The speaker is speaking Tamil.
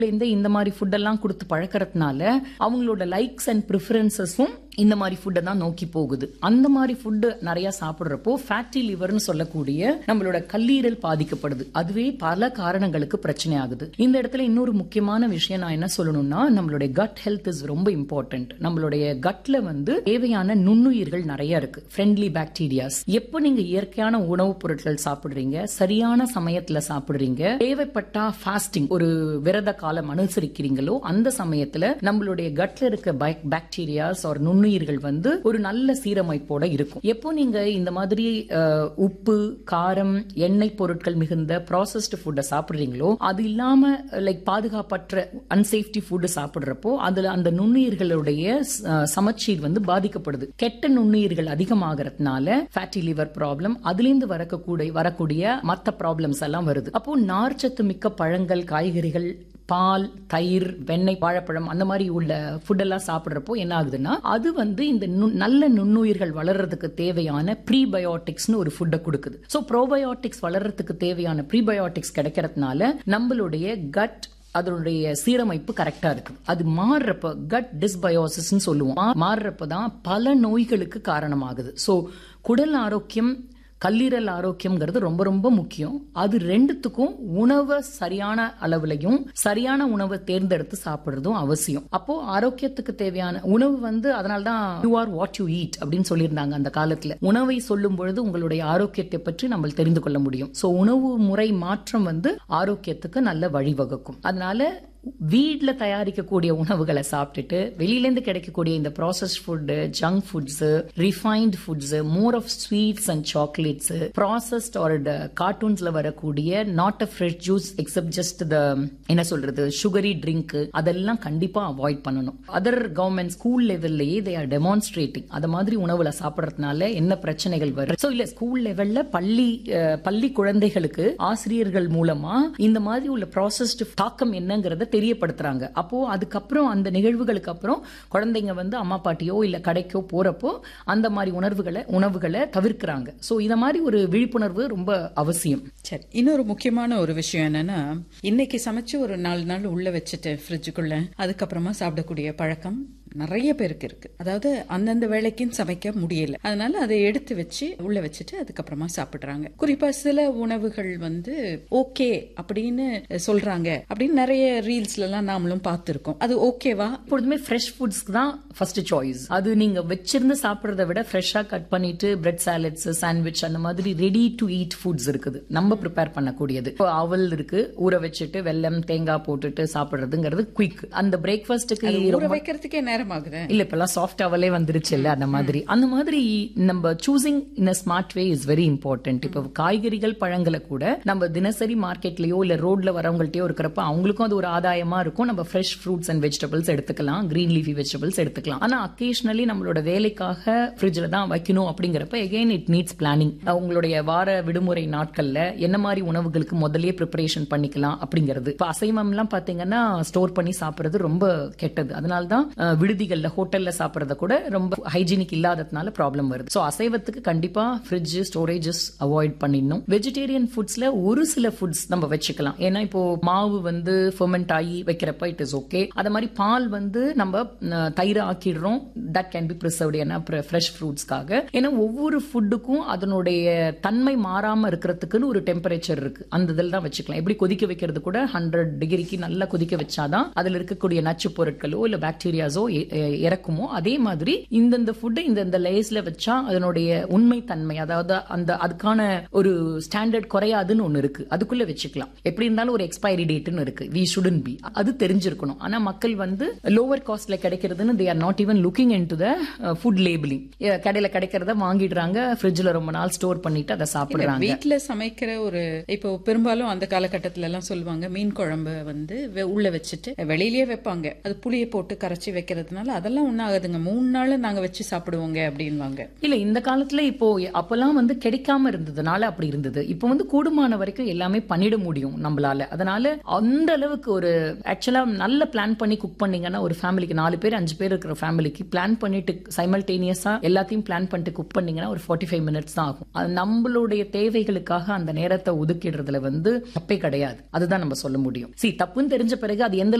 இந்த இந்த மாதிரி ஃபுட் எல்லாம் கொடுத்து பழக்கறதுனால அவங்களோட லைக்ஸ் அண்ட் ப்ரிஃபரன்சஸும் இந்த மாதிரி ஃபுட்டை தான் நோக்கி போகுது அந்த மாதிரி ஃபுட்டு நிறைய சாப்பிடுறப்போ ஃபேட்டி லிவர்னு சொல்லக்கூடிய நம்மளோட கல்லீரல் பாதிக்கப்படுது அதுவே பல காரணங்களுக்கு பிரச்சனை ஆகுது இந்த இடத்துல இன்னொரு முக்கியமான விஷயம் நான் என்ன சொல்லணும்னா நம்மளுடைய கட் ஹெல்த் இஸ் ரொம்ப இம்பார்ட்டன்ட் நம்மளுடைய கட்ல வந்து தேவையான நுண்ணுயிர்கள் நிறைய இருக்கு ஃப்ரெண்ட்லி பாக்டீரியாஸ் எப்போ நீங்க இயற்கையான உணவுப் பொருட்கள் சாப்பிடுறீங்க சரியான சமயத்துல சாப்பிடுறீங்க தேவைப்பட்டா ஃபாஸ்டிங் ஒரு விரத காலம் அனுசரிக்கிறீங்களோ அந்த சமயத்துல நம்மளுடைய கட்ல இருக்க பாக்டீரியாஸ் ஒரு நுண்ணுயிர்கள் வந்து ஒரு நல்ல சீரமைப்போட இருக்கும் எப்போ நீங்க இந்த மாதிரி அஹ், உப்பு காரம் எண்ணெய் பொருட்கள் மிகுந்த ப்ராசஸ்டு ஃபுட்டை சாப்பிடுறீங்களோ அது இல்லாம லைக் பாதுகாப்பற்ற அன்சேஃப்டி ஃபுட் சாப்பிடுறப்போ அதுல அந்த நுண்ணுயிர்களுடைய அஹ், சமச்சீர் வந்து பாதிக்கப்படுது கெட்ட நுண்ணுயிர்கள் அதிகமாகறதுனால ஃபேட்டி லிவர் ப்ராப்ளம் அதுலேருந்து வரக்கூடிய வரக்கூடிய மற்ற ப்ராப்ளம்ஸ் எல்லாம் வருது அப்போ நார்ச்சத்து மிக்க பழங்கள் காய்கறிகள் பால் தயிர் வெண்ணெய் வாழைப்பழம் அந்த மாதிரி உள்ள ஃபுட் எல்லாம் சாப்பிடுறப்போ என்ன ஆகுதுன்னா அது வந்து இந்த நு- நல்ல நுண்ணுயிர்கள் வளர்றதுக்கு தேவையான ப்ரீபயோட்டிக்ஸ்னு ஒரு ஃபுட்டை கொடுக்குது ஸோ ப்ரோபயோட்டிக்ஸ் வளர்றதுக்கு தேவையான ப்ரீபயோட்டிக்ஸ் கிடைக்கிறதுனால நம்மளுடைய கட் அதனுடைய சீரமைப்பு கரெக்டா இருக்கு அது மாறுறப்ப கட் டிஸ்பயோசிஸ் சொல்லுவோம் மா- மாறுறப்ப தான் பல நோய்களுக்கு காரணமாகுது ஸோ குடல் ஆரோக்கியம் கல்லீரல் ஆரோக்கியம்ங்கிறது ரொம்ப ரொம்ப முக்கியம் அது ரெண்டுத்துக்கும் உணவை சரியான அளவுலையும் சரியான உணவை தேர்ந்தெடுத்து சாப்பிடுறதும் அவசியம் அப்போ ஆரோக்கியத்துக்கு தேவையான உணவு வந்து அதனால தான் you are what you eat அப்படின்னு சொல்லியிருந்தாங்க அந்த காலத்துல உணவை சொல்லும் பொழுது உங்களுடைய ஆரோக்கியத்தை பற்றி நம்ம தெரிந்து கொள்ள முடியும் சோ உணவு முறை மாற்றம் வந்து ஆரோக்கியத்துக்கு நல்ல வழிவகுக்கும் அதனால வீட்ல தயாரிக்கக்கூடிய உணவுகளை சாப்பிட்டுட்டு வெளியிலேருந்து கிடைக்கக்கூடிய இந்த process food junk foods refined foods more of sweets and chocolates processed or கார்ட்டூன்ஸ்ல வரக்கூடிய not a fresh juice except just the என்ன சொல்றது சுகரி ட்ரிங்க் அதெல்லாம் கண்டிப்பா அவாய்ட் பண்ணணும் அதர் கவர்மெண்ட் ஸ்கூல் லெவல்லையே தே ஆர் டெமான்ஸ்ட்ரேட்டிங் அத மாதிரி உணவுல சாப்பிடறதுனால என்ன பிரச்சனைகள் வரும் சோ இல்ல ஸ்கூல் லெவல்ல பள்ளி அஹ், பள்ளி குழந்தைகளுக்கு ஆசிரியர்கள் மூலமா இந்த மாதிரி உள்ள ப்ராசஸ்டு தாக்கம் என்னங்கறத தெரியப்படுத்துறாங்க அப்போ அதுக்கப்புறம் அந்த நிகழ்வுகளுக்கு அப்புறம் குழந்தைங்க வந்து அம்மா பாட்டியோ இல்ல கடைக்கோ போறப்போ அந்த மாதிரி உணர்வுகளை உணவுகளை தவிர்க்கிறாங்க சோ இந்த மாதிரி ஒரு விழிப்புணர்வு ரொம்ப அவசியம் சரி இன்னொரு முக்கியமான ஒரு விஷயம் என்னன்னா இன்னைக்கு சமைச்சு ஒரு நாலு நாள் உள்ள வச்சுட்டு ஃப்ரிட்ஜுக்குள்ள அதுக்கப்புறமா சாப்பிடக்கூடிய பழக்கம் நிறைய பேருக்கு இருக்கு அதாவது அந்தந்த வேலைக்குன்னு சமைக்க முடியல அதனால அதை எடுத்து வச்சு உள்ள வச்சுட்டு அதுக்கப்புறமா சாப்பிடுறாங்க குறிப்பா சில உணவுகள் வந்து ஓகே அப்படின்னு சொல்றாங்க அப்படின்னு நிறைய ரீல்ஸ்ல எல்லாம் நாமளும் பார்த்திருக்கோம் அது ஓகேவா எப்பொழுதுமே ஃப்ரெஷ் ஃபுட்ஸ்க்கு தான் ஃபர்ஸ்ட் சாய்ஸ் அது நீங்க வச்சிருந்து சாப்பிடுறத விட ஃப்ரெஷ்ஷா கட் பண்ணிட்டு பிரெட் சாலட்ஸ் சாண்ட்விச் அந்த மாதிரி ரெடி டு ஈட் ஃபுட்ஸ் இருக்குது நம்ம ப்ரிப்பேர் பண்ணக்கூடியது இப்போ அவல் இருக்கு ஊற வச்சுட்டு வெல்லம் தேங்காய் போட்டுட்டு சாப்பிடுறதுங்கிறது குயிக் அந்த அது பிரேக்ஃபாஸ்ட்டுக்கு ஊற வைக்கிறதுக்கே நேரம் ஆகுது இல்ல இப்பெல்லாம் சாஃப்ட் அவலே வந்துருச்சு இல்ல அந்த மாதிரி அந்த மாதிரி நம்ம choosing in smart way is very important இப்போ காய்கறிகள் பழங்களை கூட நம்ம தினசரி மார்க்கெட்லயோ இல்ல ரோட்ல வரவங்கள்ட்டயோ இருக்கிறப்ப அவங்களுக்கும் அது ஒரு ஆதாயமா இருக்கும் நம்ம ஃப்ரெஷ் ஃப்ரூட்ஸ் அண்ட் வெஜிடபிள்ஸ் எடுத்துக்கலாம் கிரீன் லீஃபி வெஜிடபிள்ஸ் எடுத்துக்கலாம் ஆனா அக்கேஷனலி நம்மளோட வேலைக்காக ஃப்ரிட்ஜ்ல தான் வைக்கணும் அப்படிங்கிறப்ப எகைன் இட் நீட்ஸ் பிளானிங் உங்களுடைய வார விடுமுறை நாட்கள்ல என்ன மாதிரி உணவுகளுக்கு முதல்லயே ப்ரிப்பரேஷன் பண்ணிக்கலாம் அப்படிங்கிறது இப்ப அசைவம் எல்லாம் பாத்தீங்கன்னா ஸ்டோர் பண்ணி சாப்பிடுறது ரொம்ப கெட்டது அதனால தான் அஹ், விடுதிகள்ல ஹோட்டல்ல சாப்பிடுறத கூட ரொம்ப ஹைஜீனிக் இல்லாததுனால ப்ராப்ளம் வருது சோ அசைவத்துக்கு கண்டிப்பா ஃப்ரிட்ஜ் ஸ்டோரேஜஸ் அவாய்ட் பண்ணிடணும் வெஜிடேரியன் ஃபுட்ஸ்ல ஒரு சில ஃபுட்ஸ் நம்ம வச்சுக்கலாம் ஏன்னா இப்போ மாவு வந்து ஃபெர்மெண்ட் ஆகி வைக்கிறப்ப இட் இஸ் ஓகே அத மாதிரி பால் வந்து நம்ம அஹ், தயிர் ஆக்கிடுறோம் தட் கேன் பி ப்ரிசர்வ்டு ஏன்னா ஃப்ரெஷ் ஃப்ரூட்ஸ்க்காக ஏன்னா ஒவ்வொரு ஃபுட்டுக்கும் அதனுடைய தன்மை மாறாம இருக்கிறதுக்குன்னு ஒரு டெம்பரேச்சர் இருக்கு அந்த இதில் தான் வச்சுக்கலாம் எப்படி கொதிக்க வைக்கிறது கூட ஹண்ட்ரட் டிகிரிக்கு நல்லா கொதிக்க வச்சாதான் அதுல இருக்கக்கூடிய நச்சு பொருட்களோ இல்ல பாக்டீரியாஸோ இறக்குமோ அதே மாதிரி இந்தந்த ஃபுட்டை இந்தந்த லேஸ்ல வச்சா அதனுடைய உண்மை தன்மை அதாவது அந்த அதுக்கான ஒரு ஸ்டாண்டர்ட் குறையாதுன்னு ஒண்ணு இருக்கு அதுக்குள்ள வச்சுக்கலாம் எப்படி இருந்தாலும் ஒரு எக்ஸ்பைரி டேட்னு இருக்கு வி ஷுடன் பி அது தெரிஞ்சிருக்கணும் ஆனா மக்கள் வந்து லோவர் காஸ்ட்ல கிடைக்கிறதுன்னு they are not even looking into the food labelling கடையில கிடைக்கிறத வாங்கிடுறாங்க ஃப்ரிட்ஜ்ல ரொம்ப நாள் ஸ்டோர் பண்ணிட்டு அதை சாப்பிடுறாங்க வீட்ல சமைக்கிற ஒரு இப்போ பெரும்பாலும் அந்த காலகட்டத்துல எல்லாம் சொல்லுவாங்க மீன் குழம்பு வந்து வெ- உள்ள வச்சுட்டு வெளியிலேயே வைப்பாங்க அது புளியை போட்டு கரைச்சி வைக்கிறது இருக்கிறதுனால அதெல்லாம் ஒன்றும் ஆகாதுங்க மூணு நாள் நாங்க வச்சு சாப்பிடுவோங்க அப்படின்வாங்க இல்ல இந்த காலத்துல இப்போ அப்பெல்லாம் வந்து கிடைக்காம இருந்ததுனால அப்படி இருந்தது இப்போ வந்து கூடுமான வரைக்கும் எல்லாமே பண்ணிட முடியும் நம்மளால அதனால அந்த அளவுக்கு ஒரு ஆக்சுவலா நல்ல பிளான் பண்ணி குக் பண்ணீங்கன்னா ஒரு ஃபேமிலிக்கு நாலு பேர் அஞ்சு பேர் இருக்கிற ஃபேமிலிக்கு பிளான் பண்ணிட்டு சைமல்டேனியஸா எல்லாத்தையும் பிளான் பண்ணிட்டு குக் பண்ணீங்கன்னா ஒரு ஃபார்ட்டி ஃபைவ் மினிட்ஸ் தான் ஆகும் அது நம்மளுடைய தேவைகளுக்காக அந்த நேரத்தை ஒதுக்கிடுறதுல வந்து தப்பே கிடையாது அதுதான் நம்ம சொல்ல முடியும் சி தப்புன்னு தெரிஞ்ச பிறகு அது எந்த